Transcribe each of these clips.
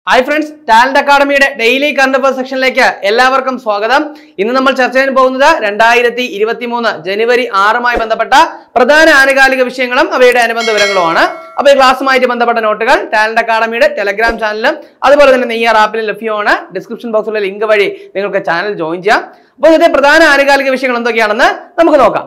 hi friends talent അക്കാഡമിയുടെ daily current affair സെക്ഷനിലേക്ക് എല്ലാവർക്കും സ്വാഗതം ഇന്ന് നമ്മൾ ചർച്ച ചെയ്യാൻ പോകുന്നത് രണ്ടായിരത്തി ഇരുപത്തി മൂന്ന് ജനുവരി ആറുമായി ബന്ധപ്പെട്ട പ്രധാന ആനുകാലിക വിഷയങ്ങളും അവയുടെ അനുബന്ധ വിവരങ്ങളുമാണ് അപ്പോൾ ഈ ക്ലാസ്സുമായിട്ട് ബന്ധപ്പെട്ട നോട്ടുകൾ ടാലന്റ് അക്കാഡമിയുടെ ടെലഗ്രാം ചാനലിലും അതുപോലെ തന്നെ നെയ്യാർ ആപ്പിലും ലഭ്യമാണ് ഡിസ്ക്രിപ്ഷൻ ബോക്സിലുള്ള ലിങ്ക് വഴി നിങ്ങൾക്ക് ചാനൽ ജോയിൻ ചെയ്യാം അപ്പോൾ ഇന്നത്തെ പ്രധാന ആനുകാലിക വിഷയങ്ങൾ എന്തൊക്കെയാണെന്ന് നമുക്ക് നോക്കാം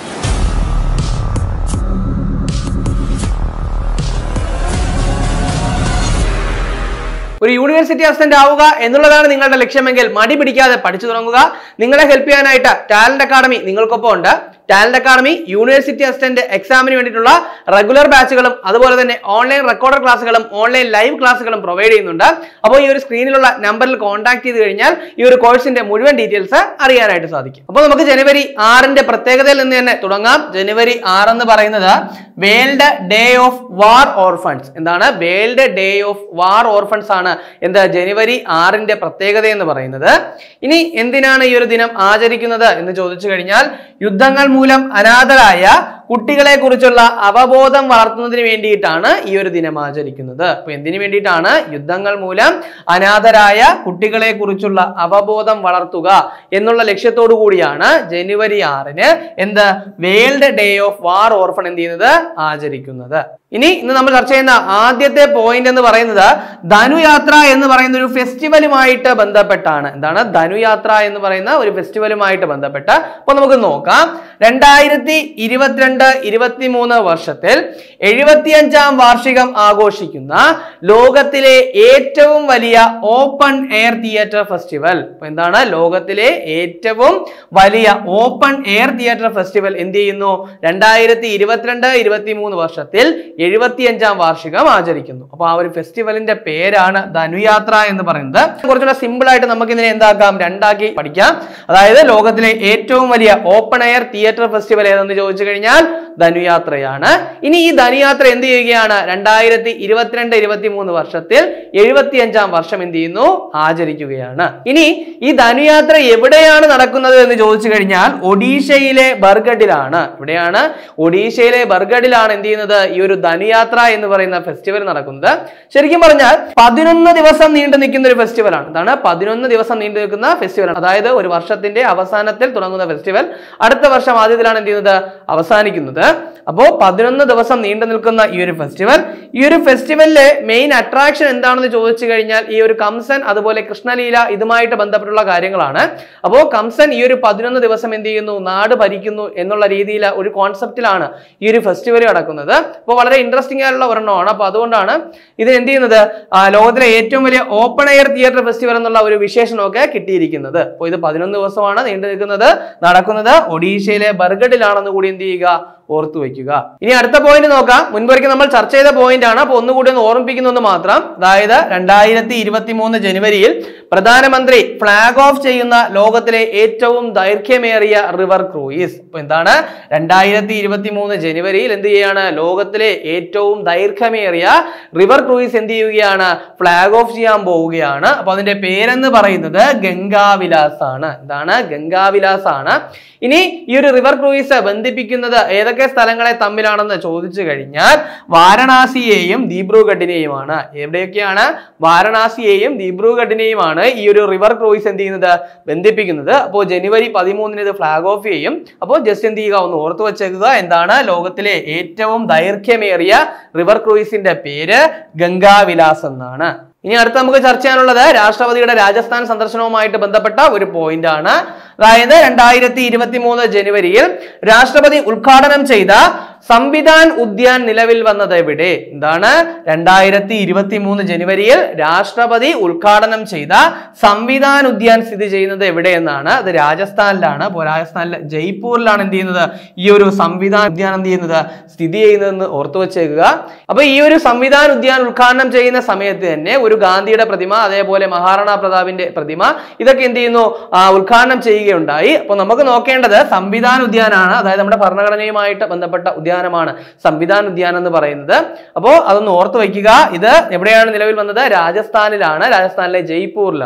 ഒരു യൂണിവേഴ്സിറ്റി അസിസ്റ്റന്റ് ആവുക എന്നുള്ളതാണ് നിങ്ങളുടെ ലക്ഷ്യമെങ്കിൽ മടി പിടിക്കാതെ പഠിച്ചു തുടങ്ങുക നിങ്ങളെ ഹെൽപ്പ് ചെയ്യാനായിട്ട് ടാലന്റ് അക്കാഡമി നിങ്ങൾക്കൊപ്പം ഉണ്ട് ടാലന്റ് അക്കാഡമി യൂണിവേഴ്സിറ്റി അസിസ്റ്റന്റ് എക്സാമിന് വേണ്ടിയിട്ടുള്ള റെഗുലർ ബാച്ചുകളും അതുപോലെ തന്നെ ഓൺലൈൻ റെക്കോർഡർ ക്ലാസ്സുകളും ഓൺലൈൻ ലൈവ് ക്ലാസ്സുകളും പ്രൊവൈഡ് ചെയ്യുന്നുണ്ട് അപ്പോൾ ഈ ഒരു സ്ക്രീനിലുള്ള നമ്പറിൽ കോൺടാക്ട് ചെയ്ത് കഴിഞ്ഞാൽ ഈ ഒരു കോഴ്സിന്റെ മുഴുവൻ ഡീറ്റെയിൽസ് അറിയാനായിട്ട് സാധിക്കും അപ്പോൾ നമുക്ക് ജനുവരി ആറിന്റെ പ്രത്യേകതയിൽ നിന്ന് തന്നെ തുടങ്ങാം ജനുവരി ആറ് എന്ന് പറയുന്നത് world day of war orphans എന്താണ് world day of war orphans ആണ് എന്താ ജനുവരി ആറിന്റെ പ്രത്യേകത എന്ന് പറയുന്നത് ഇനി എന്തിനാണ് ഈ ഒരു ദിനം ആചരിക്കുന്നത് എന്ന് ചോദിച്ചു കഴിഞ്ഞാൽ യുദ്ധങ്ങൾ മൂലം അനാഥരായ കുട്ടികളെ കുറിച്ചുള്ള അവബോധം വളർത്തുന്നതിന് വേണ്ടിയിട്ടാണ് ഈ ഒരു ദിനം ആചരിക്കുന്നത് അപ്പൊ എന്തിനു വേണ്ടിയിട്ടാണ് യുദ്ധങ്ങൾ മൂലം അനാഥരായ കുട്ടികളെ കുറിച്ചുള്ള അവബോധം വളർത്തുക എന്നുള്ള ലക്ഷ്യത്തോടു കൂടിയാണ് ജനുവരി ആറിന് എന്ത് world day of war orphan എന്ത് ചെയ്യുന്നത് ആചരിക്കുന്നത് ഇനി ഇന്ന് നമ്മൾ ചർച്ച ചെയ്യുന്ന ആദ്യത്തെ പോയിന്റ് എന്ന് പറയുന്നത് ധനുയാത്ര എന്ന് പറയുന്ന ഒരു ഫെസ്റ്റിവലുമായിട്ട് ബന്ധപ്പെട്ടാണ് എന്താണ് ധനുയാത്ര എന്ന് പറയുന്ന ഒരു ഫെസ്റ്റിവലുമായിട്ട് ബന്ധപ്പെട്ട് അപ്പൊ നമുക്ക് നോക്കാം രണ്ടായിരത്തി ഇരുപത്തിരണ്ട് ഇരുപത്തി മൂന്ന് വർഷത്തിൽ എഴുപത്തിയഞ്ചാം വാർഷികം ആഘോഷിക്കുന്ന ലോകത്തിലെ ഏറ്റവും വലിയ ഓപ്പൺ എയർ തിയേറ്റർ ഫെസ്റ്റിവൽ അപ്പൊ എന്താണ് ലോകത്തിലെ ഏറ്റവും വലിയ ഓപ്പൺ എയർ തിയേറ്റർ ഫെസ്റ്റിവൽ എന്ത് ചെയ്യുന്നു രണ്ടായിരത്തി ഇരുപത്തിരണ്ട് ഇരുപത്തി മൂന്ന് വർഷത്തിൽ എഴുപത്തിയഞ്ചാം വാർഷികം ആചരിക്കുന്നു അപ്പൊ ആ ഒരു ഫെസ്റ്റിവലിന്റെ പേരാണ് ധനുയാത്ര എന്ന് പറയുന്നത് കുറച്ചുകൂടെ സിമ്പിൾ ആയിട്ട് നമുക്ക് ഇതിനെ എന്താക്കാം രണ്ടാക്കി പഠിക്കാം അതായത് ലോകത്തിലെ ഏറ്റവും വലിയ ഓപ്പൺ എയർ തിയേറ്റർ ഫെസ്റ്റിവൽ ഏതെന്ന് ചോദിച്ചു കഴിഞ്ഞാൽ ധനുയാത്രയാണ് ഇനി ഈ ധനുയാത്ര എന്ത് ചെയ്യുകയാണ് രണ്ടായിരത്തി ഇരുപത്തിരണ്ട് ഇരുപത്തി മൂന്ന് വർഷത്തിൽ എഴുപത്തിയഞ്ചാം വർഷം എന്ത് ചെയ്യുന്നു ആചരിക്കുകയാണ് ഇനി ഈ ധനുയാത്ര എവിടെയാണ് നടക്കുന്നത് എന്ന് ചോദിച്ചു കഴിഞ്ഞാൽ ഒഡീഷയിലെ ബർഗഡിലാണ് ഇവിടെയാണ് ഒഡീഷയിലെ ബർഗഡിലാണ് എന്ത് ചെയ്യുന്നത് ഈ ഒരു ധനുയാത്ര എന്ന് പറയുന്ന ഫെസ്റ്റിവൽ നടക്കുന്നത് ശരിക്കും പറഞ്ഞാൽ പതിനൊന്ന് ദിവസം നീണ്ടു നിൽക്കുന്ന ഒരു ഫെസ്റ്റിവൽ ആണ് ഇതാണ് പതിനൊന്ന് ദിവസം നീണ്ടു നിൽക്കുന്ന ഫെസ്റ്റിവൽ ആണ് അതായത് ഒരു വർഷത്തിന്റെ അവസാനത്തിൽ തുടങ്ങുന്ന ഫെസ്റ്റിവൽ അടുത്ത വർഷം ആദ്യത്തിലാണ് എന്ത് ചെയ്യുന്നത് അവസാനിക്കുന്നത് അപ്പോൾ പതിനൊന്ന് ദിവസം നീണ്ടു നിൽക്കുന്ന ഈ ഒരു ഫെസ്റ്റിവൽ ഈ ഒരു ഫെസ്റ്റിവലിലെ മെയിൻ അട്രാക്ഷൻ എന്താണെന്ന് ചോദിച്ചു കഴിഞ്ഞാൽ ഈ ഒരു കംസൻ അതുപോലെ കൃഷ്ണലീല ഇതുമായിട്ട് ബന്ധപ്പെട്ടുള്ള കാര്യങ്ങളാണ് അപ്പോൾ കംസൻ ഈ ഒരു പതിനൊന്ന് ദിവസം എന്ത് ചെയ്യുന്നു നാട് ഭരിക്കുന്നു എന്നുള്ള രീതിയിൽ ഒരു കോൺസെപ്റ്റിലാണ് ഈ ഒരു ഫെസ്റ്റിവൽ നടക്കുന്നത് അപ്പോൾ വളരെ ഇൻട്രസ്റ്റിംഗ് ആയിട്ടുള്ള ഒരെണ്ണമാണ് അപ്പോൾ അതുകൊണ്ടാണ് ഇത് എന്ത് ചെയ്യുന്നത് ആ, ലോകത്തിലെ ഏറ്റവും വലിയ ഓപ്പൺ എയർ തിയേറ്റർ ഫെസ്റ്റിവൽ എന്നുള്ള ഒരു വിശേഷണമൊക്കെ കിട്ടിയിരിക്കുന്നത് അപ്പോൾ ഇത് പതിനൊന്ന് ദിവസമാണ് നീണ്ടു നിൽക്കുന്നത് നടക്കുന്നത് ഒഡീഷയിലെ ബർഗഡിലാണെന്ന് കൂടി എന്ത് ചെയ്യുക ഓർത്തു വെക്കുക ഇനി അടുത്ത പോയിന്റ് നോക്കാം മുൻപൊരിക്കൽ നമ്മൾ ചർച്ച ചെയ്ത പോയിന്റ് ആണ് അപ്പൊ ഒന്നുകൂടി ഒന്ന് ഓർമ്മിപ്പിക്കുന്നു മാത്രം അതായത് രണ്ടായിരത്തി ഇരുപത്തി മൂന്ന് ജനുവരിയിൽ പ്രധാനമന്ത്രി ഫ്ലാഗ് ഓഫ് ചെയ്യുന്ന ലോകത്തിലെ ഏറ്റവും ദൈർഘ്യമേറിയ റിവർ ക്രൂയിസ് അപ്പൊ എന്താണ് രണ്ടായിരത്തി ഇരുപത്തി മൂന്ന് ജനുവരിയിൽ എന്ത് ചെയ്യാണ് ലോകത്തിലെ ഏറ്റവും ദൈർഘ്യമേറിയ റിവർ ക്രൂയിസ് എന്ത് ചെയ്യുകയാണ് ഫ്ലാഗ് ഓഫ് ചെയ്യാൻ പോവുകയാണ് അപ്പൊ അതിന്റെ പേരെന്ന് പറയുന്നത് ഗംഗാവിലാസ് ആണ് എന്താണ് ഗംഗാവിലാസ് ആണ് ഇനി ഈ ഒരു റിവർ ക്രൂയിസ് ബന്ധിപ്പിക്കുന്നത് ഏതൊക്കെ സ്ഥലങ്ങളെ തമ്മിലാണെന്ന് ചോദിച്ചു കഴിഞ്ഞാൽ വാരണാസിയെയും ദീബ്രുഗഡിനെയുമാണ് എവിടെയൊക്കെയാണ് വാരണാസിയെയും ദീബ്രുഗഡിനെയുമാണ് ഈ ഒരു റിവർ ക്രൂയിസ് എന്ത് ചെയ്യുന്നത് ബന്ധിപ്പിക്കുന്നത് അപ്പോൾ ജനുവരി പതിമൂന്നിന് ഇത് ഫ്ലാഗ് ഓഫ് ചെയ്യും അപ്പോൾ ജസ്റ്റ് എന്ത് ചെയ്യുക ഒന്ന് ഓർത്തു വെച്ചേക്കുക എന്താണ് ലോകത്തിലെ ഏറ്റവും ദൈർഘ്യമേറിയ റിവർ ക്രൂയിസിന്റെ പേര് ഗംഗാവിലാസ് എന്നാണ് ഇനി അടുത്ത് നമുക്ക് ചർച്ച ചെയ്യാനുള്ളത് രാഷ്ട്രപതിയുടെ രാജസ്ഥാൻ സന്ദർശനവുമായിട്ട് ബന്ധപ്പെട്ട ഒരു പോയിന്റ് ആണ് അതായത് രണ്ടായിരത്തി ഇരുപത്തി മൂന്ന് ജനുവരിയിൽ രാഷ്ട്രപതി ഉദ്ഘാടനം ചെയ്ത സംവിധാൻ ഉദ്യാൻ നിലവിൽ വന്നത് എവിടെ എന്താണ് രണ്ടായിരത്തി ഇരുപത്തി മൂന്ന് ജനുവരിയിൽ രാഷ്ട്രപതി ഉദ്ഘാടനം ചെയ്ത സംവിധാൻ ഉദ്യാൻ സ്ഥിതി ചെയ്യുന്നത് എവിടെയെന്നാണ് അത് രാജസ്ഥാനിലാണ് അപ്പോൾ രാജസ്ഥാനിലെ ജയ്പൂരിലാണ് എന്ത് ചെയ്യുന്നത് ഈ ഒരു സംവിധാൻ ഉദ്യാൻ എന്ത് ചെയ്യുന്നത് സ്ഥിതി ചെയ്യുന്നതെന്ന് ഓർത്തു വെച്ചേക്കുക അപ്പൊ ഈ ഒരു സംവിധാൻ ഉദ്യാൻ ഉദ്ഘാടനം ചെയ്യുന്ന സമയത്ത് തന്നെ ഒരു ഗാന്ധിയുടെ പ്രതിമ അതേപോലെ മഹാറാണ പ്രതാപിന്റെ പ്രതിമ ഇതൊക്കെ എന്ത് ചെയ്യുന്നു ആ, ഉദ്ഘാടനം ചെയ്യുകയുണ്ടായി അപ്പോൾ നമുക്ക് നോക്കേണ്ടത് സംവിധാൻ ഉദ്യാനാണ് അതായത് നമ്മുടെ ഭരണഘടനയുമായിട്ട് ബന്ധപ്പെട്ട ഉദ്യാനമാണ് സംവിധാൻ ഉദ്യാനം എന്ന് പറയുന്നത് അപ്പോൾ അതൊന്ന് ഓർത്ത് വയ്ക്കുക ഇത് എവിടെയാണ് നിലവിൽ വന്നത് രാജസ്ഥാനിലാണ് രാജസ്ഥാനിലെ ജയ്പൂരിലാണ്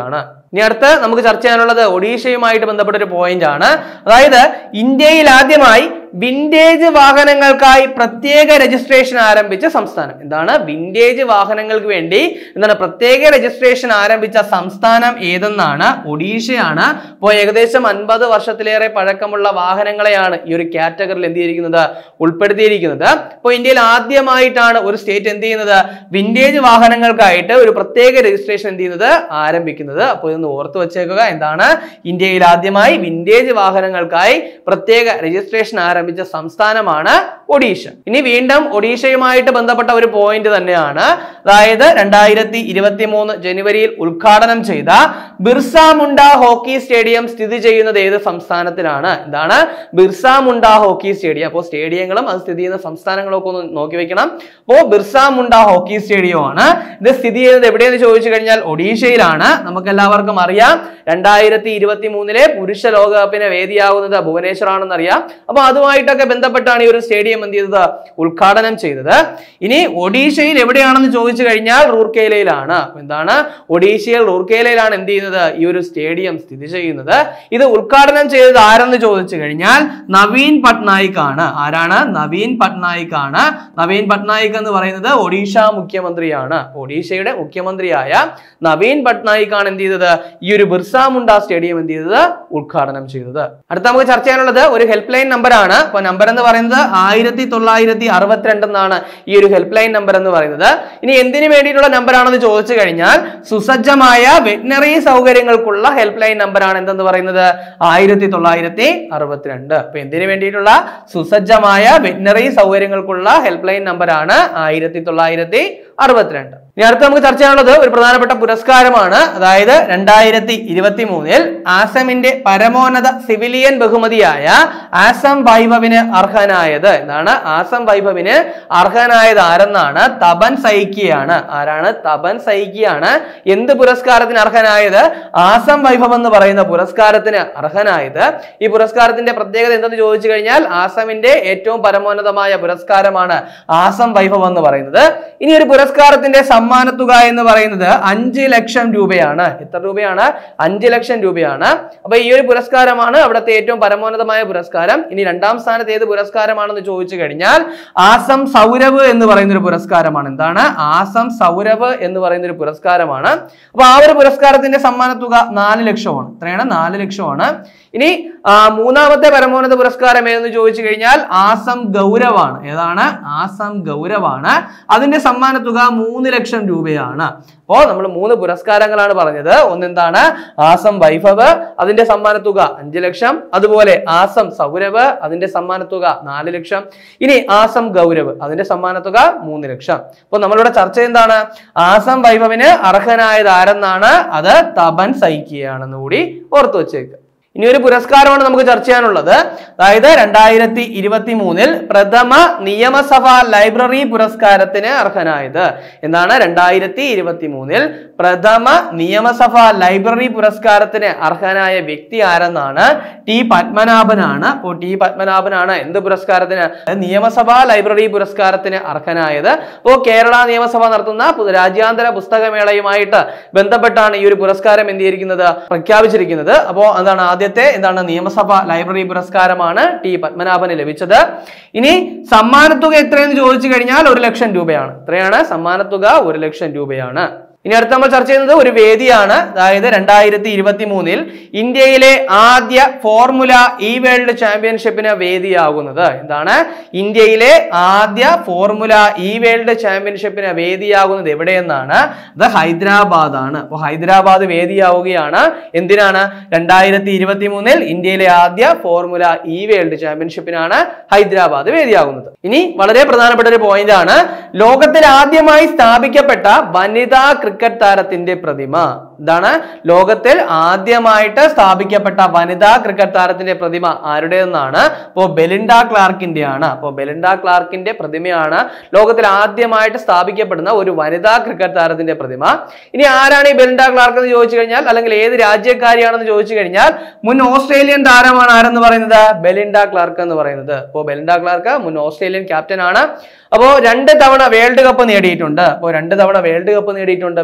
ഇനി അടുത്ത് നമുക്ക് ചർച്ച ചെയ്യാനുള്ളത് ഒഡീഷയുമായിട്ട് ബന്ധപ്പെട്ട ഒരു പോയിന്റ് ആണ് അതായത് ഇന്ത്യയിൽ ആദ്യമായി വിന്റേജ് വാഹനങ്ങൾക്കായി പ്രത്യേക രജിസ്ട്രേഷൻ ആരംഭിച്ച സംസ്ഥാനം എന്താണ് വിന്റേജ് വാഹനങ്ങൾക്ക് വേണ്ടി എന്താണ് പ്രത്യേക രജിസ്ട്രേഷൻ ആരംഭിച്ച സംസ്ഥാനം ഏതെന്നാണ് ഒഡീഷയാണ് അപ്പോൾ ഏകദേശം അൻപത് വർഷത്തിലേറെ പഴക്കമുള്ള വാഹനങ്ങളെയാണ് ഈ ഒരു കാറ്റഗറിയിൽ എന്ത് ചെയ്തിരിക്കുന്നത് ഉൾപ്പെടുത്തിയിരിക്കുന്നത് അപ്പോൾ ഇന്ത്യയിൽ ആദ്യമായിട്ടാണ് ഒരു സ്റ്റേറ്റ് എന്ത് ചെയ്യുന്നത് വിന്റേജ് വാഹനങ്ങൾക്കായിട്ട് ഒരു പ്രത്യേക രജിസ്ട്രേഷൻ എന്ത് ചെയ്യുന്നത് ആരംഭിക്കുന്നത് അപ്പോൾ ഇതൊന്ന് ഓർത്ത് വെച്ചേക്കുക എന്താണ് ഇന്ത്യയിൽ ആദ്യമായി വിന്റേജ് വാഹനങ്ങൾക്കായി പ്രത്യേക രജിസ്ട്രേഷൻ ആരംഭിച്ച സംസ്ഥാനമാണ് ഒഡീഷ ഇനി വീണ്ടും ഒഡീഷയുമായിട്ട് ബന്ധപ്പെട്ട ഒരു പോയിന്റ് തന്നെയാണ് അതായത് രണ്ടായിരത്തി ഇരുപത്തി മൂന്ന് ജനുവരിയിൽ ഉദ്ഘാടനം ചെയ്ത ബിർസ മുണ്ട ഹോക്കി സ്റ്റേഡിയം സ്ഥിതി ചെയ്യുന്നത് ഏത് സംസ്ഥാനത്തിലാണ് എന്താണ് ബിർസ മുണ്ട ഹോക്കി സ്റ്റേഡിയം അപ്പോൾ സ്റ്റേഡിയങ്ങളും അത് സ്ഥിതി ചെയ്യുന്ന സംസ്ഥാനങ്ങളും ഒക്കെ ഒന്ന് നോക്കി വെക്കണം അപ്പോൾ ബിർസ മുണ്ട ഹോക്കി സ്റ്റേഡിയം ആണ് ഇത് സ്ഥിതി ചെയ്യുന്നത് എവിടെയെന്ന് ചോദിച്ചു കഴിഞ്ഞാൽ ഒഡീഷയിലാണ് നമുക്ക് എല്ലാവർക്കും അറിയാം രണ്ടായിരത്തി ഇരുപത്തി മൂന്നിലെ പുരുഷ ലോകകപ്പിന് വേദിയാവുന്നത് ഭുവനേശ്വർ ആണെന്ന് അറിയാം അപ്പൊ അതുമായിട്ടൊക്കെ ബന്ധപ്പെട്ടാണ് ഈ ഒരു സ്റ്റേഡിയം എന്ത് ചെയ്തത് ഉദ്ഘാടനം ചെയ്തത് ഇനി ഒഡീഷയിൽ എവിടെയാണെന്ന് ചോദിച്ചു കഴിഞ്ഞാൽ റൂർക്കേലയിലാണ് അപ്പൊ എന്താണ് ഒഡീഷയിൽ റൂർക്കേലയിലാണ് എന്ത് ചെയ്യുന്നത് ഈ ഒരു സ്റ്റേഡിയം സ്ഥിതി ചെയ്യുന്നത് ഇത് ഉദ്ഘാടനം ചെയ്തത് ആരെന്ന് ചോദിച്ചു കഴിഞ്ഞാൽ നവീൻ പട്നായിക് ആണ് ആരാണ് നവീൻ പട്നായിക് ആണ് നവീൻ പട്നായിക് എന്ന് പറയുന്നത് ഒഡീഷ മുഖ്യമന്ത്രിയാണ് ഒഡീഷയുടെ മുഖ്യമന്ത്രിയായ നവീൻ പട്നായിക് ആണ് എന്ത് ചെയ്തത് ഈ ഒരു ബിർസ മുണ്ട സ്റ്റേഡിയം എന്ത് ചെയ്തത് ഉദ്ഘാടനം ചെയ്തത് അടുത്ത നമുക്ക് ചർച്ച ചെയ്യാനുള്ളത് ഒരു ഹെൽപ്പ് ലൈൻ നമ്പർ ആണ് അപ്പൊ നമ്പർ എന്ന് പറയുന്നത് ആയിരത്തി തൊള്ളായിരത്തി അറുപത്തിരണ്ട് എന്നാണ് ഈ ഒരു ഹെൽപ്പ് ലൈൻ നമ്പർ എന്ന് പറയുന്നത് ഇനി എന്തിനു വേണ്ടിയിട്ടുള്ള നമ്പർ ആണെന്ന് ചോദിച്ചു കഴിഞ്ഞാൽ സുസജ്ജമായ വെറ്റിനറി സൗകര്യങ്ങൾക്കുള്ള ഹെൽപ്പ് ലൈൻ നമ്പർ ആണ് എന്തെന്ന് പറയുന്നത് ആയിരത്തി തൊള്ളായിരത്തി അറുപത്തിരണ്ട് അപ്പൊ എന്തിനു വേണ്ടിയിട്ടുള്ള സുസജ്ജമായ വെറ്റിനറി സൗകര്യങ്ങൾക്കുള്ള ഹെൽപ്പ് ലൈൻ നമ്പർ ആണ് ആയിരത്തി തൊള്ളായിരത്തി അറുപത്തിരണ്ട് ഇനി അടുത്ത് നമുക്ക് ചർച്ച ചെയ്യാനുള്ളത് ഒരു പ്രധാനപ്പെട്ട പുരസ്കാരമാണ് അതായത് രണ്ടായിരത്തി ഇരുപത്തി മൂന്നിൽ ആസമിന്റെ പരമോന്നത സിവിലിയൻ ബഹുമതിയായ ആസം വൈഭവിന് അർഹനായത് എന്താണ് ആസം വൈഭവിന് അർഹനായത് ആരെന്നാണ് തപൻ സൈക്കിയാണ് ആരാണ് തപൻ സൈക്കിയാണ് എന്ത് പുരസ്കാരത്തിന് അർഹനായത് ആസം വൈഭവ് എന്ന് പറയുന്ന പുരസ്കാരത്തിന് അർഹനായത് ഈ പുരസ്കാരത്തിന്റെ പ്രത്യേകത എന്തെന്ന് ചോദിച്ചു കഴിഞ്ഞാൽ ആസമിന്റെ ഏറ്റവും പരമോന്നതമായ പുരസ്കാരമാണ് ആസം വൈഭവ് എന്ന് പറയുന്നത് ഇനി ഒരു പുരസ്കാരത്തിന്റെ സമ്മാനത്തുക എന്ന് പറയുന്നത് അഞ്ച് ലക്ഷം രൂപയാണ് എത്ര രൂപയാണ് അഞ്ച് ലക്ഷം രൂപയാണ് അപ്പൊ ഈ ഒരു പുരസ്കാരമാണ് അവിടുത്തെ ഏറ്റവും പരമോന്നതമായ പുരസ്കാരം ഇനി രണ്ടാം സ്ഥാനത്ത് ഏത് പുരസ്കാരമാണെന്ന് ചോദിച്ചു കഴിഞ്ഞാൽ ആസം സൗരവ് എന്ന് പറയുന്ന ഒരു പുരസ്കാരമാണ് എന്താണ് ആസം സൗരവ് എന്ന് പറയുന്ന ഒരു പുരസ്കാരമാണ് അപ്പൊ ആ ഒരു പുരസ്കാരത്തിന്റെ സമ്മാനത്തുക നാല് ലക്ഷമാണ് എത്രയാണ് നാല് ലക്ഷമാണ് ഇനി ആ, മൂന്നാമത്തെ പരമോന്നത പുരസ്കാരം ഏതെന്ന് ചോദിച്ചു കഴിഞ്ഞാൽ ആസം ഗൗരവാണ് ഏതാണ് ആസം ഗൗരവാണ് അതിന്റെ സമ്മാനത്തുക മൂന്ന് ലക്ഷം രൂപയാണ് അപ്പോ നമ്മൾ മൂന്ന് പുരസ്കാരങ്ങളാണ് പറഞ്ഞത് ഒന്നെന്താണ് ആസം വൈഭവ് അതിന്റെ സമ്മാനത്തുക അഞ്ച് ലക്ഷം അതുപോലെ ആസം സൗരവ് അതിന്റെ സമ്മാനത്തുക നാല് ലക്ഷം ഇനി ആസം ഗൗരവ് അതിന്റെ സമ്മാനത്തുക മൂന്ന് ലക്ഷം അപ്പൊ നമ്മളിവിടെ ചർച്ച എന്താണ് ആസം വൈഭവിന് അർഹനായത് ആരെന്നാണ് അത് തപൻ സൈക്കിയാണെന്ന് കൂടി ഓർത്തു വെച്ചേക്ക് ഇനി ഒരു പുരസ്കാരമാണ് നമുക്ക് ചർച്ച ചെയ്യാനുള്ളത് അതായത് രണ്ടായിരത്തി ഇരുപത്തി മൂന്നിൽ പ്രഥമ നിയമസഭാ ലൈബ്രറി പുരസ്കാരത്തിന് അർഹനായത് എന്താണ് രണ്ടായിരത്തി ഇരുപത്തി മൂന്നിൽ പ്രഥമ നിയമസഭാ ലൈബ്രറി പുരസ്കാരത്തിന് അർഹനായ വ്യക്തി ആരെന്നാണ് ടി പത്മനാഭനാണ് അപ്പോൾ ടി പത്മനാഭനാണ് എന്ത് പുരസ്കാരത്തിന് നിയമസഭാ ലൈബ്രറി പുരസ്കാരത്തിന് അർഹനായത് അപ്പോൾ കേരള നിയമസഭ നടത്തുന്ന പു- രാജ്യാന്തര പുസ്തകമേളയുമായിട്ട് ബന്ധപ്പെട്ടാണ് ഈ ഒരു പുരസ്കാരം എന്ത് ചെയ്തിരിക്കുന്നത് പ്രഖ്യാപിച്ചിരിക്കുന്നത് അപ്പോൾ എന്താണ് ആദ്യത്തെ എന്താണ് നിയമസഭ ലൈബ്രറി പുരസ്കാരമാണ് ടി പത്മനാഭന് ലഭിച്ചത് ഇനി സമ്മാനത്തുക എത്രയെന്ന് ചോദിച്ചു കഴിഞ്ഞാൽ ഒരു ലക്ഷം രൂപയാണ് എത്രയാണ് സമ്മാനത്തുക ഒരു ലക്ഷം രൂപയാണ് ഇനി അടുത്ത നമ്മൾ ചർച്ച ചെയ്യുന്നത് ഒരു വേദിയാണ് അതായത് രണ്ടായിരത്തി ഇരുപത്തി മൂന്നിൽ ഇന്ത്യയിലെ ആദ്യ ഫോർമുല ഇ വേൾഡ് ചാമ്പ്യൻഷിപ്പിന് വേദിയാകുന്നത് എന്താണ് ഇന്ത്യയിലെ ആദ്യ ഫോർമുല ഇ വേൾഡ് ചാമ്പ്യൻഷിപ്പിന് വേദിയാകുന്നത് എവിടെയെന്നാണ് അത് ഹൈദരാബാദ് ആണ് അപ്പോൾ ഹൈദരാബാദ് വേദിയാവുകയാണ് എന്തിനാണ് രണ്ടായിരത്തി ഇരുപത്തി മൂന്നിൽ ഇന്ത്യയിലെ ആദ്യ ഫോർമുല ഇ വേൾഡ് ചാമ്പ്യൻഷിപ്പിനാണ് ഹൈദരാബാദ് വേദിയാകുന്നത് ഇനി വളരെ പ്രധാനപ്പെട്ട ഒരു പോയിന്റ് ആണ് ലോകത്തിൽ ആദ്യമായി സ്ഥാപിക്കപ്പെട്ട വനിതാ ക്രിക്കറ്റ് താരത്തിന്റെ പ്രതിമ ഇതാണ് ലോകത്തിൽ ആദ്യമായിട്ട് സ്ഥാപിക്കപ്പെട്ട വനിതാ ക്രിക്കറ്റ് താരത്തിന്റെ പ്രതിമ ആരുടേതെന്നാണ് അപ്പോൾ ബെലിൻഡ ക്ലാർക്കിന്റെ ആണ് അപ്പോൾ ബെലിൻഡ ക്ലാർക്കിന്റെ പ്രതിമയാണ് ലോകത്തിൽ ആദ്യമായിട്ട് സ്ഥാപിക്കപ്പെടുന്ന ഒരു വനിതാ ക്രിക്കറ്റ് താരത്തിന്റെ പ്രതിമ ഇനി ആരാണ് ഈ ബെലിൻഡ ക്ലാർക്ക് എന്ന് ചോദിച്ചു കഴിഞ്ഞാൽ അല്ലെങ്കിൽ ഏത് രാജ്യക്കാരിയാണെന്ന് ചോദിച്ചു കഴിഞ്ഞാൽ മുൻ ഓസ്ട്രേലിയൻ താരമാണ് ആരെന്ന് പറയുന്നത് ബെലിൻഡ ക്ലാർക്ക് എന്ന് പറയുന്നത് അപ്പോൾ ബെലിൻഡ ക്ലാർക്ക് മുൻ ഓസ്ട്രേലിയൻ ക്യാപ്റ്റൻ ആണ് അപ്പോൾ രണ്ട് തവണ വേൾഡ് കപ്പ് നേടിയിട്ടുണ്ട് അപ്പോൾ രണ്ട് തവണ വേൾഡ് കപ്പ് നേടിയിട്ടുണ്ട്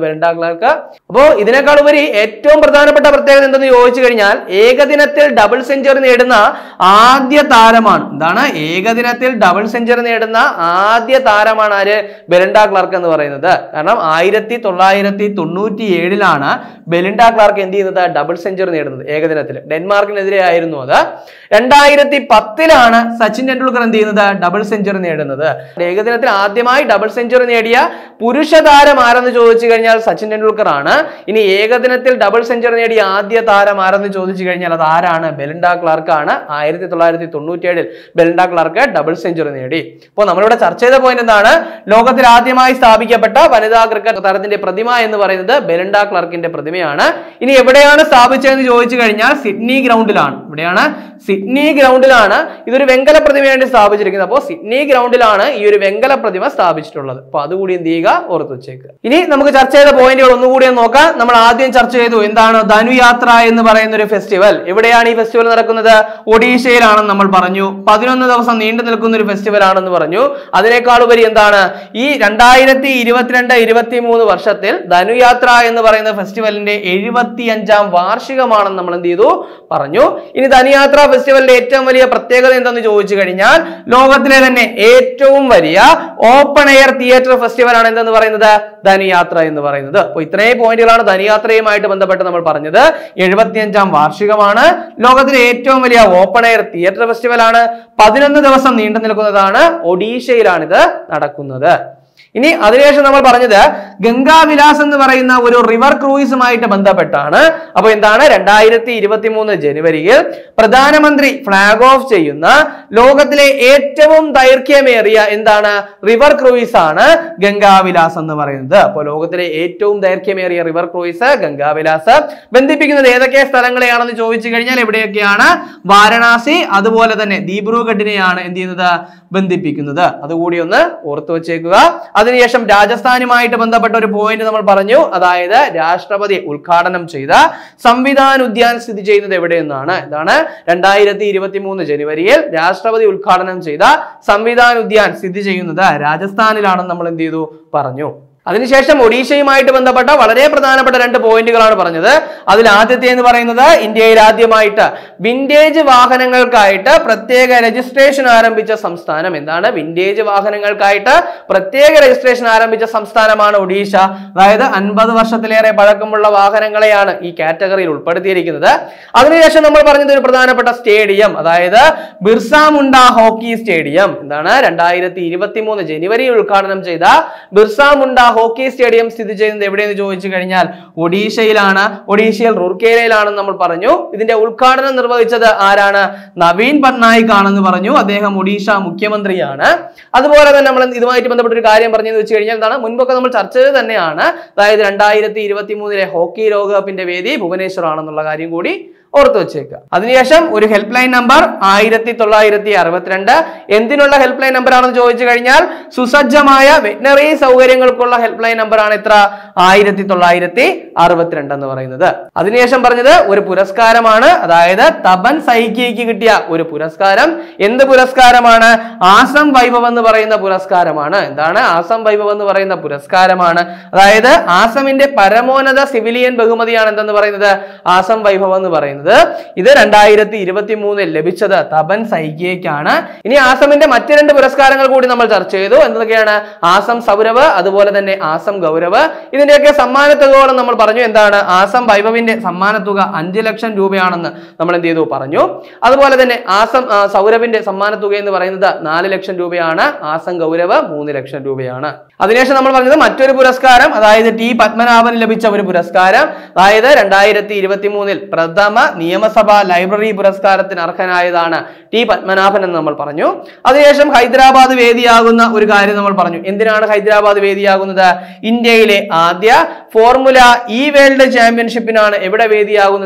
ബെലിൻഡ ക്ലാർക്ക് അപ്പോൾ ഇതിനേക്കാൾ ഉപരി ഏറ്റവും പ്രധാനപ്പെട്ട പ്രത്യേകത എന്തെന്ന് ചോദിച്ചു കഴിഞ്ഞാൽ ഏകദിനത്തിൽ ഡബിൾ സെഞ്ചുറി നേടുന്ന ആദ്യ താരമാണ് എന്താണ് ഏകദിനത്തിൽ ഡബിൾ സെഞ്ചുറി നേടുന്ന ആദ്യ താരമാണ് ആര് ബെലിൻഡ ക്ലാർക്ക് എന്ന് പറയുന്നത് കാരണം ആയിരത്തി തൊള്ളായിരത്തി തൊണ്ണൂറ്റി ഏഴിലാണ് ബെലിൻഡ ക്ലാർക്ക് എന്ത് ചെയ്യുന്നത് ഡബിൾ സെഞ്ചുറി നേടുന്നത് ഏകദിനത്തിൽ ഡെൻമാർക്കിനെതിരെ ആയിരുന്നു അത് രണ്ടായിരത്തി പത്തിലാണ് സച്ചിൻ ടെണ്ടുൽക്കർ എന്ത് ചെയ്യുന്നത് ഡബിൾ സെഞ്ചുറി നേടുന്നത് ഏകദിനത്തിൽ ആദ്യമായി ഡബിൾ സെഞ്ചുറി നേടിയ പുരുഷ താരം ആരെന്ന് ചോദിച്ചു കഴിഞ്ഞാൽ സച്ചിൻ ടെണ്ടുൽക്കർ ആണ് ഇനി ഏകദിനത്തിൽ ഡബിൾ സെഞ്ചുറി നേടിയ ആദ്യ താരം ആരെന്ന് ചോദിച്ചു കഴിഞ്ഞാൽ അത് ആരാണ് ബെലിൻഡ ക്ലാർക്ക് ആണ് ആയിരത്തി തൊള്ളായിരത്തി തൊണ്ണൂറ്റി ഏഴിൽ ബെലിൻഡ ക്ലാർക്ക് ഡബിൾ സെഞ്ചുറി നേടി അപ്പോൾ നമ്മളിവിടെ ചർച്ച ചെയ്ത പോയിന്റ് എന്താണ് ലോകത്തിൽ ആദ്യമായി സ്ഥാപിക്കപ്പെട്ട വനിതാ ക്രിക്കറ്റ് താരത്തിന്റെ പ്രതിമ എന്ന് പറയുന്നത് ബെലിൻഡ ക്ലാർക്കിന്റെ പ്രതിമയാണ് ഇനി എവിടെയാണ് സ്ഥാപിച്ചതെന്ന് ചോദിച്ചു കഴിഞ്ഞാൽ സിഡ്നി ഗ്രൗണ്ടിലാണ് ഇവിടെയാണ് സിഡ്നി ഗ്രൗണ്ടിലാണ് ഇതൊരു വെങ്കല പ്രതിമയായിട്ട് സ്ഥാപിച്ചിരിക്കുന്നത് അപ്പോൾ സിഡ്നി ഗ്രൗണ്ടിലാണ് ഈ ഒരു വെങ്കല പ്രതിമ സ്ഥാപിച്ചിട്ടുള്ളത് അപ്പൊ അതുകൂടി എന്ത് ചെയ്യുക ഓർത്ത് വെച്ചേക്കുക ഇനി നമുക്ക് ചർച്ച ചെയ്ത പോയിന്റുകൾ ഒന്നുകൂടി ഒന്ന് നോക്കാം നമ്മൾ ആദ്യം ചർച്ച ചെയ്തു എന്താണ് ധനുയാത്ര എന്ന് പറയുന്ന ഒരു ഫെസ്റ്റിവൽ എവിടെയാണ് ഈ ഫെസ്റ്റിവൽ നടക്കുന്നത് ഒഡീഷയിലാണെന്ന് നമ്മൾ പറഞ്ഞു പതിനൊന്ന് ദിവസം നീണ്ടു നിൽക്കുന്ന ഒരു ഫെസ്റ്റിവൽ ആണെന്ന് പറഞ്ഞു അതിനേക്കാൾ ഉപരി എന്താണ് ഈ രണ്ടായിരത്തി ഇരുപത്തിരണ്ട് ഇരുപത്തി മൂന്ന് വർഷത്തിൽ ധനുയാത്ര എന്ന് പറയുന്ന ഫെസ്റ്റിവലിന്റെ എഴുപത്തി അഞ്ചാം വാർഷികമാണെന്ന് നമ്മൾ എന്ത് ചെയ്തു പറഞ്ഞു ഇനി ധനുയാത്ര ഫെസ്റ്റിവലിന്റെ ഏറ്റവും വലിയ പ്രത്യേകത എന്തെന്ന് ചോദിച്ചു കഴിഞ്ഞാൽ ലോകത്തിലെ തന്നെ ഏറ്റവും വലിയ ഓപ്പൺ എയർ തിയേറ്റർ ഫെസ്റ്റിവൽ ആണ് എന്തെന്ന് പറയുന്നത് ധനുയാത്ര എന്ന് പറയുന്നത് അപ്പോൾ ഇത്രയും പോയിന്റുകളാണ് ധനുയാത്രയുമായിട്ട് ബന്ധപ്പെട്ട് നമ്മൾ പറഞ്ഞത് എഴുപത്തിയഞ്ചാം വാർഷികമാണ് ലോകത്തിലെ ഏറ്റവും വലിയ ഓപ്പൺ എയർ തിയേറ്റർ ഫെസ്റ്റിവൽ ആണ് പതിനൊന്ന് ദിവസം നീണ്ടു നിൽക്കുന്നതാണ് ഒഡീഷയിലാണിത് നടക്കുന്നത് ഇനി അതിനുശേഷം നമ്മൾ പറഞ്ഞത് ഗംഗാവിലാസ് എന്ന് പറയുന്ന ഒരു റിവർ ക്രൂയിസുമായിട്ട് ബന്ധപ്പെട്ടാണ് അപ്പൊ എന്താണ് രണ്ടായിരത്തി ഇരുപത്തി മൂന്ന് ജനുവരിയിൽ പ്രധാനമന്ത്രി ഫ്ലാഗ് ഓഫ് ചെയ്യുന്ന ലോകത്തിലെ ഏറ്റവും ദൈർഘ്യമേറിയ എന്താണ് റിവർ ക്രൂയിസ് ആണ് ഗംഗാവിലാസ് എന്ന് പറയുന്നത് അപ്പോൾ ലോകത്തിലെ ഏറ്റവും ദൈർഘ്യമേറിയ റിവർ ക്രൂയിസ് ഗംഗാവിലാസ് ബന്ധിപ്പിക്കുന്നത് ഏതൊക്കെ സ്ഥലങ്ങളെയാണെന്ന് ചോദിച്ചു കഴിഞ്ഞാൽ എവിടെയൊക്കെയാണ് വാരണാസി അതുപോലെ തന്നെ ദീബ്രൂഗഡിനെയാണ് എന്ത് ചെയ്യുന്നത് ബന്ധിപ്പിക്കുന്നത് അതുകൂടി ഒന്ന് ഓർത്തു വെച്ചേക്കുക അതിനുശേഷം രാജസ്ഥാനുമായിട്ട് ബന്ധപ്പെട്ട ഒരു പോയിന്റ് നമ്മൾ പറഞ്ഞു അതായത് രാഷ്ട്രപതി ഉദ്ഘാടനം ചെയ്ത സംവിധാൻ ഉദ്യാൻ സ്ഥിതി ചെയ്യുന്നത് എവിടെയെന്നാണ് എന്താണ് രണ്ടായിരത്തി ഇരുപത്തി മൂന്ന് ജനുവരിയിൽ രാഷ്ട്രപതി ഉദ്ഘാടനം ചെയ്ത സംവിധാൻ ഉദ്യാൻ സ്ഥിതി ചെയ്യുന്നത് രാജസ്ഥാനിലാണെന്ന് നമ്മൾ എന്ത് ചെയ്തു പറഞ്ഞു അതിനുശേഷം ഒഡീഷയുമായിട്ട് ബന്ധപ്പെട്ട വളരെ പ്രധാനപ്പെട്ട രണ്ട് പോയിന്റുകളാണ് പറഞ്ഞത് അതിൽ ആദ്യത്തെ എന്ന് പറയുന്നത് ഇന്ത്യയിൽ ആദ്യമായിട്ട് വിന്റേജ് വാഹനങ്ങൾക്കായിട്ട് പ്രത്യേക രജിസ്ട്രേഷൻ ആരംഭിച്ച സംസ്ഥാനം എന്താണ് വിന്റേജ് വാഹനങ്ങൾക്കായിട്ട് പ്രത്യേക രജിസ്ട്രേഷൻ ആരംഭിച്ച സംസ്ഥാനമാണ് ഒഡീഷ അതായത് അൻപത് വർഷത്തിലേറെ പഴക്കമുള്ള വാഹനങ്ങളെയാണ് ഈ കാറ്റഗറിയിൽ ഉൾപ്പെടുത്തിയിരിക്കുന്നത് അതിനുശേഷം നമ്മൾ പറഞ്ഞത് ഒരു പ്രധാനപ്പെട്ട സ്റ്റേഡിയം അതായത് ബിർസ മുണ്ട ഹോക്കി സ്റ്റേഡിയം എന്താണ് രണ്ടായിരത്തി ഇരുപത്തി മൂന്ന് ജനുവരിയിൽ ഉദ്ഘാടനം ചെയ്ത ബിർസ മുണ്ട ഹോക്കി സ്റ്റേഡിയം സ്ഥിതി ചെയ്യുന്നത് എവിടെയെന്ന് ചോദിച്ചു കഴിഞ്ഞാൽ ഒഡീഷയിലാണ് ഒഡീഷയിൽ റൂർക്കേലയിലാണെന്ന് നമ്മൾ പറഞ്ഞു ഇതിന്റെ ഉദ്ഘാടനം നിർവഹിച്ചത് ആരാണ് നവീൻ പട്നായിക് ആണെന്ന് പറഞ്ഞു അദ്ദേഹം ഒഡീഷ മുഖ്യമന്ത്രിയാണ് അതുപോലെ തന്നെ നമ്മൾ ഇതുമായിട്ട് ബന്ധപ്പെട്ട ഒരു കാര്യം പറഞ്ഞെന്ന് വെച്ച് കഴിഞ്ഞാൽ എന്താണ് മുൻപൊക്കെ നമ്മൾ ചർച്ച ചെയ്തത് തന്നെയാണ് അതായത് രണ്ടായിരത്തി ഇരുപത്തി മൂന്നിലെ ഹോക്കി ലോകകപ്പിന്റെ വേദി ഭുവനേശ്വർ ആണെന്നുള്ള കാര്യം കൂടി ഓർത്ത് വെച്ചേക്കുക അതിനുശേഷം ഒരു ഹെൽപ്പ് ലൈൻ നമ്പർ ആയിരത്തി തൊള്ളായിരത്തി അറുപത്തിരണ്ട് എന്തിനുള്ള ഹെൽപ്പ് ലൈൻ നമ്പർ ആണെന്ന് ചോദിച്ചു കഴിഞ്ഞാൽ സുസജ്ജമായ വെറ്റിനറി സൗകര്യങ്ങൾക്കുള്ള ഹെൽപ്പ് ലൈൻ നമ്പർ ആണ് എത്ര ആയിരത്തി തൊള്ളായിരത്തി അറുപത്തിരണ്ട് എന്ന് പറയുന്നത് അതിനുശേഷം പറഞ്ഞത് ഒരു പുരസ്കാരമാണ് അതായത് തപൻ സൈക്കിക്ക് കിട്ടിയ ഒരു പുരസ്കാരം എന്ത് പുരസ്കാരമാണ് ആസം വൈഭവ് എന്ന് പറയുന്ന പുരസ്കാരമാണ് എന്താണ് ആസം വൈഭവ് എന്ന് പറയുന്ന പുരസ്കാരമാണ് അതായത് ആസമിന്റെ പരമോന്നത സിവിലിയൻ ബഹുമതിയാണ് എന്തെന്ന് പറയുന്നത് ആസം വൈഭവ് എന്ന് പറയുന്നത് ഇത് രണ്ടായിരത്തി ഇരുപത്തി മൂന്നിൽ ലഭിച്ചത് തപൻ സൈകിയയ്ക്കാണ് ഇനി ആസമിന്റെ മറ്റ് രണ്ട് പുരസ്കാരങ്ങൾ കൂടി നമ്മൾ ചർച്ച ചെയ്തു എന്തൊക്കെയാണ് ആസം സൗരവ് അതുപോലെ തന്നെ ആസം ഗൗരവ് ഇതിന്റെയൊക്കെ സമ്മാനത്തുകയോളം നമ്മൾ പറഞ്ഞു എന്താണ് ആസം വൈഭവിന്റെ സമ്മാനത്തുക അഞ്ച് ലക്ഷം രൂപയാണെന്ന് നമ്മൾ എന്ത് ചെയ്തു പറഞ്ഞു അതുപോലെ തന്നെ ആസം ആ, സൗരവിന്റെ സമ്മാനത്തുക എന്ന് പറയുന്നത് നാല് ലക്ഷം രൂപയാണ് ആസം ഗൗരവ് മൂന്ന് ലക്ഷം രൂപയാണ് അതിനുശേഷം നമ്മൾ പറഞ്ഞത് മറ്റൊരു പുരസ്കാരം അതായത് ടി പത്മനാഭന് ലഭിച്ച ഒരു പുരസ്കാരം അതായത് രണ്ടായിരത്തി ഇരുപത്തി മൂന്നിൽ പ്രഥമ നിയമസഭ ലൈബ്രറി പുരസ്കാരത്തിന് അർഹനായതാണ് ടി പത്മനാഭൻ എന്ന് നമ്മൾ പറഞ്ഞു അതിനുശേഷം ഹൈദരാബാദ് വേദിയാകുന്ന ഒരു കാര്യം നമ്മൾ പറഞ്ഞു എന്തിനാണ് ഹൈദരാബാദ് വേദിയാകുന്നത് ഇന്ത്യയിലെ ആദ്യ ഫോർമുല ഇ വേൾഡ് ചാമ്പ്യൻഷിപ്പിനാണ് എവിടെ വേദിയാകുന്നത്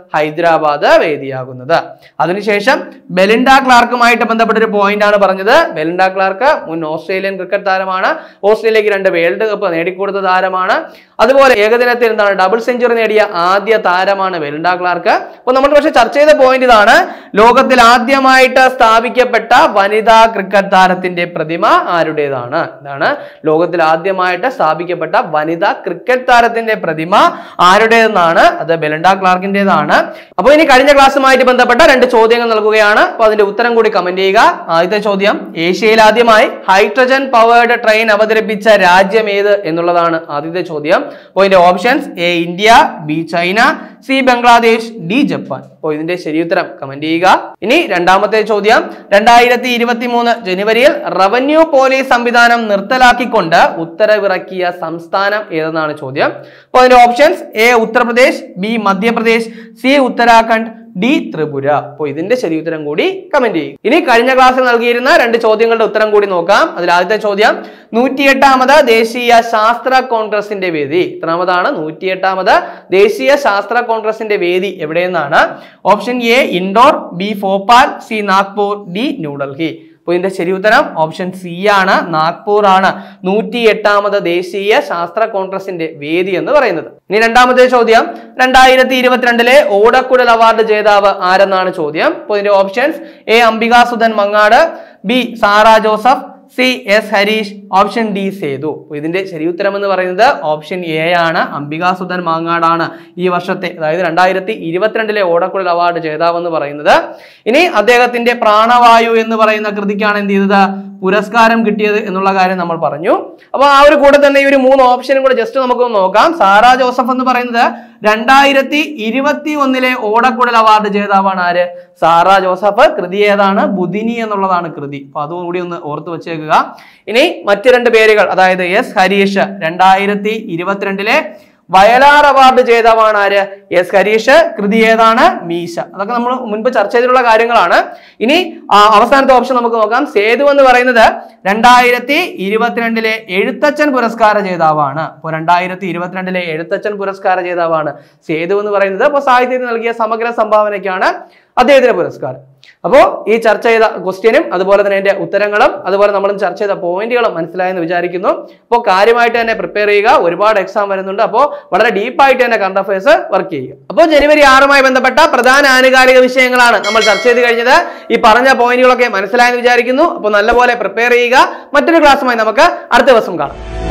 ഹൈദരാബാദ് വേദിയാകുന്നത് അതിനുശേഷം ബെലിൻഡ ക്ലാർക്കുമായിട്ട് ബന്ധപ്പെട്ട ഒരു പോയിന്റ് ആണ് പറഞ്ഞത് ബെലിൻഡ ക്ലാർക്ക് മുൻ ഓസ്ട്രേലിയൻ ക്രിക്കറ്റ് താരമാണ് ഓസ്ട്രേലിയക്ക് രണ്ട് വേൾഡ് കപ്പ് നേടിക്കൊടുത്ത താരമാണ് അതുപോലെ ഏകദിനത്തിൽ എന്താണ് ഡബിൾ സെഞ്ചുറി നേടിയ ആദ്യ താരമാണ് ബെലിൻഡ ക്ലാർക്ക് അപ്പോൾ നമ്മൾ പക്ഷേ ചർച്ച ചെയ്ത പോയിന്റ് ഇതാണ് ലോകത്തിൽ ആദ്യമായിട്ട് സ്ഥാപിക്കപ്പെട്ട വനിതാ ക്രിക്കറ്റ് താരത്തിന്റെ പ്രതിമ ആരുടേതാണ് ഇതാണ് ലോകത്തിൽ ആദ്യമായിട്ട് സ്ഥാപിക്കപ്പെട്ട വനിതാ ക്രിക്കറ്റ് താരത്തിന്റെ പ്രതിമ ആരുടേതെന്നാണ് അത് ബെലൻഡ ക്ലാർക്കിന്റേതാണ് അപ്പോൾ ഇനി കഴിഞ്ഞ ക്ലാസ്സുമായിട്ട് ബന്ധപ്പെട്ട രണ്ട് ചോദ്യങ്ങൾ നൽകുകയാണ് അപ്പോൾ അതിന്റെ ഉത്തരം കൂടി കമന്റ് ചെയ്യുക ആദ്യത്തെ ചോദ്യം ഏഷ്യയിൽ ആദ്യമായി ഹൈഡ്രജൻ പവേർഡ് ട്രെയിൻ അവതരിപ്പിച്ച രാജ്യം ഏത് എന്നുള്ളതാണ് ആദ്യത്തെ ചോദ്യം അപ്പോൾ ഇതിന്റെ options A India B China C Bangladesh D Japan അപ്പോൾ ഇതിന്റെ ശരിയുത്തരം കമന്റ് ചെയ്യുക ഇനി രണ്ടാമത്തെ ചോദ്യം രണ്ടായിരത്തി ഇരുപത്തി മൂന്ന് ജനുവരിയിൽ റവന്യൂ പോലീസ് സംവിധാനം നിർത്തലാക്കിക്കൊണ്ട് ഉത്തരവിറക്കിയ സംസ്ഥാനം ഏതെന്നാണ് ചോദ്യം അപ്പോൾ അതിന്റെ options A Uttar Pradesh B Madhya Pradesh C Uttarakhand D Tripura അപ്പോൾ ഇതിന്റെ ശരിയുത്തരം കൂടി കമന്റ് ചെയ്യും ഇനി കഴിഞ്ഞ ക്ലാസ്സിൽ നൽകിയിരുന്ന രണ്ട് ചോദ്യങ്ങളുടെ ഉത്തരം കൂടി നോക്കാം അതിൽ ആദ്യത്തെ ചോദ്യം നൂറ്റിയെട്ടാമത് ദേശീയ ശാസ്ത്ര കോൺഗ്രസിന്റെ വേദി എത്രാമതാണ് നൂറ്റിയെട്ടാമത് ദേശീയ ശാസ്ത്ര കോൺഗ്രസിന്റെ വേദി എവിടെയെന്നാണ് option A Indore B Bhopal C Nagpur D New Delhi അപ്പോൾ ഇതിന്റെ ശരി ഉത്തരം ഓപ്ഷൻ സി ആണ് നാഗ്പൂർ ആണ് നൂറ്റി എട്ടാമത് ദേശീയ ശാസ്ത്ര കോൺഗ്രസിന്റെ വേദി എന്ന് പറയുന്നത് ഇനി രണ്ടാമത്തെ ചോദ്യം രണ്ടായിരത്തി ഇരുപത്തിരണ്ടിലെ ഓടക്കുഴൽ അവാർഡ് ജേതാവ് ആരെന്നാണ് ചോദ്യം അപ്പോൾ ഇതിന്റെ options A Ambikasuthan Mangad B Sara Joseph C S Harish option D Sethu അപ്പോൾ ഇതിന്റെ ശരി ഉത്തരം എന്ന് പറയുന്നത് ഓപ്ഷൻ എ ആണ് അംബികാസുധൻ മാങ്ങാടാണ് ഈ വർഷത്തെ അതായത് രണ്ടായിരത്തി ഇരുപത്തിരണ്ടിലെ ഓടക്കുഴൽ അവാർഡ് ജേതാവ് എന്ന് പറയുന്നത് ഇനി അദ്ദേഹത്തിന്റെ പ്രാണവായു എന്ന് പറയുന്ന കൃതിക്കാണ് എന്ത് ചെയ്തത് പുരസ്കാരം കിട്ടിയത് എന്നുള്ള കാര്യം നമ്മൾ പറഞ്ഞു അപ്പോൾ ആ ഒരു കൂടെ തന്നെ ഈ ഒരു മൂന്ന് ഓപ്ഷനും കൂടെ ജസ്റ്റ് നമുക്ക് നോക്കാം സാറ ജോസഫ് എന്ന് പറയുന്നത് രണ്ടായിരത്തി ഇരുപത്തി ഒന്നിലെ ഓടക്കുഴൽ അവാർഡ് ജേതാവാണ് ആര് സാറ ജോസഫ് കൃതി ഏതാണ് ബുധിനി എന്നുള്ളതാണ് കൃതി അപ്പൊ അതും കൂടി ഒന്ന് ഓർത്ത് വെച്ചേക്കുക ഇനി മറ്റു രണ്ട് പേരുകൾ അതായത് എസ് ഹരീഷ് രണ്ടായിരത്തി ഇരുപത്തിരണ്ടിലെ വയലാർ അവാർഡ് ജേതാവാണ് ആര് എസ് ഹരീഷ് കൃതി ഏതാണ് മീശ അതൊക്കെ നമ്മൾ മുൻപ് ചർച്ച ചെയ്തിട്ടുള്ള കാര്യങ്ങളാണ് ഇനി ആ, അവസാനത്തെ ഓപ്ഷൻ നമുക്ക് നോക്കാം സേതു എന്ന് പറയുന്നത് രണ്ടായിരത്തി ഇരുപത്തിരണ്ടിലെ എഴുത്തച്ഛൻ പുരസ്കാര ജേതാവാണ് അപ്പോൾ രണ്ടായിരത്തി ഇരുപത്തിരണ്ടിലെ എഴുത്തച്ഛൻ പുരസ്കാര ജേതാവാണ് സേതു എന്ന് പറയുന്നത് അപ്പോൾ സാഹിത്യത്തിന് നൽകിയ സമഗ്ര സംഭാവനയ്ക്കാണ് അദ്ദേഹത്തിന് പുരസ്കാരം അപ്പോൾ ഈ ചർച്ച ചെയ്ത ക്വസ്റ്റ്യനും അതുപോലെ തന്നെ അതിന്റെ ഉത്തരങ്ങളും അതുപോലെ നമ്മൾ ചർച്ച ചെയ്ത പോയിന്റുകളും മനസ്സിലായെന്ന് വിചാരിക്കുന്നു അപ്പോൾ കാര്യമായിട്ട് തന്നെ പ്രിപ്പയർ ചെയ്യുക ഒരുപാട് എക്സാം വരുന്നുണ്ട് അപ്പോൾ വളരെ ഡീപ്പായിട്ട് തന്നെ കറണ്ട് അഫയേഴ്സ് വർക്ക് ചെയ്യുക അപ്പോൾ ജനുവരി ആറുമായി ബന്ധപ്പെട്ട പ്രധാന ആനുകാലിക വിഷയങ്ങളാണ് നമ്മൾ ചർച്ച ചെയ്ത് കഴിഞ്ഞത് ഈ പറഞ്ഞ പോയിന്റുകളൊക്കെ മനസ്സിലായെന്ന് വിചാരിക്കുന്നു അപ്പോൾ നല്ലപോലെ പ്രിപ്പയർ ചെയ്യുക മറ്റൊരു ക്ലാസ്സുമായി നമുക്ക് അടുത്ത ദിവസം കാണാം